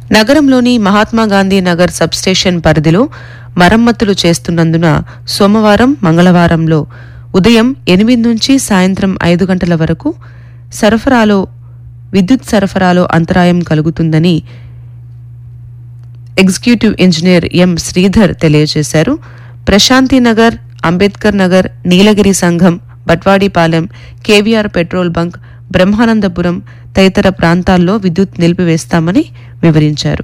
నగరంలోని మహాత్మాగాంధీ నగర్ సబ్స్టేషన్ పరిధిలో మరమ్మతులు చేస్తున్నందున సోమవారం మంగళవారంలో ఉదయం ఎనిమిది నుంచి సాయంత్రం ఐదు గంటల వరకు సరఫరాలో విద్యుత్ సరఫరాలో అంతరాయం కలుగుతుందని ఎగ్జిక్యూటివ్ ఇంజనీర్ ఎం శ్రీధర్ తెలియజేశారు Prashanti Nagar Ambedkar Nagar Neelagiri Sangham Batwadipalem KVR petrol bunk Brahmanandapuram తదితర ప్రాంతాల్లో విద్యుత్ నిలిపివేస్తామని వివరించారు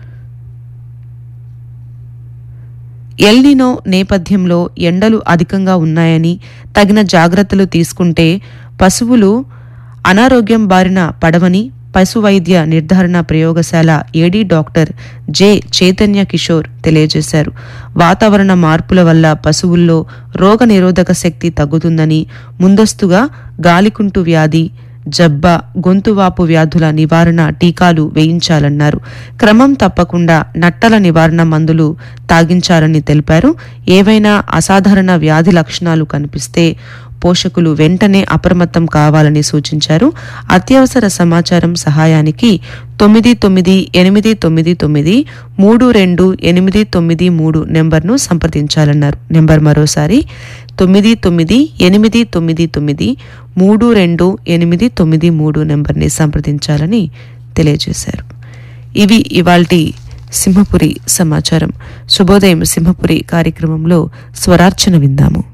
ఎల్నినో నేపథ్యంలో ఎండలు అధికంగా ఉన్నాయని తగిన జాగ్రత్తలు తీసుకుంటే పశువులు అనారోగ్యం బారిన పడవని పశు వైద్య నిర్ధారణ ప్రయోగశాల AD doctor J Chaitanya Kishore తెలియజేశారు వాతావరణ మార్పుల వల్ల పశువుల్లో రోగ నిరోధక శక్తి తగ్గుతుందని ముందస్తుగా గాలికుంటు వ్యాధి జబ్బ గొంతువాపు వ్యాధుల నివారణ టీకాలు వేయించాలన్నారు క్రమం తప్పకుండా నట్టల నివారణ మందులు తాగించాలని తెలిపారు ఏవైనా అసాధారణ వ్యాధి లక్షణాలు కనిపిస్తే పోషకులు వెంటనే అప్రమత్తం కావాలని సూచించారు అత్యవసర సమాచారం సహాయానికి తొమ్మిది తొమ్మిది ఎనిమిది తొమ్మిది తొమ్మిది మూడు రెండు ఎనిమిది తొమ్మిది మూడు నెంబర్ను సంప్రదించాలన్నారు నెంబర్ మరోసారి తొమ్మిది తొమ్మిది ఎనిమిది తొమ్మిది తొమ్మిది మూడు రెండు ఎనిమిది తొమ్మిది మూడు నెంబర్ని సంప్రదించాలని తెలియజేశారు ఇవి ఇవాల్టి సింహపురి సమాచారం శుభోదయం సింహపురి కార్యక్రమంలో స్వరార్చన విందాము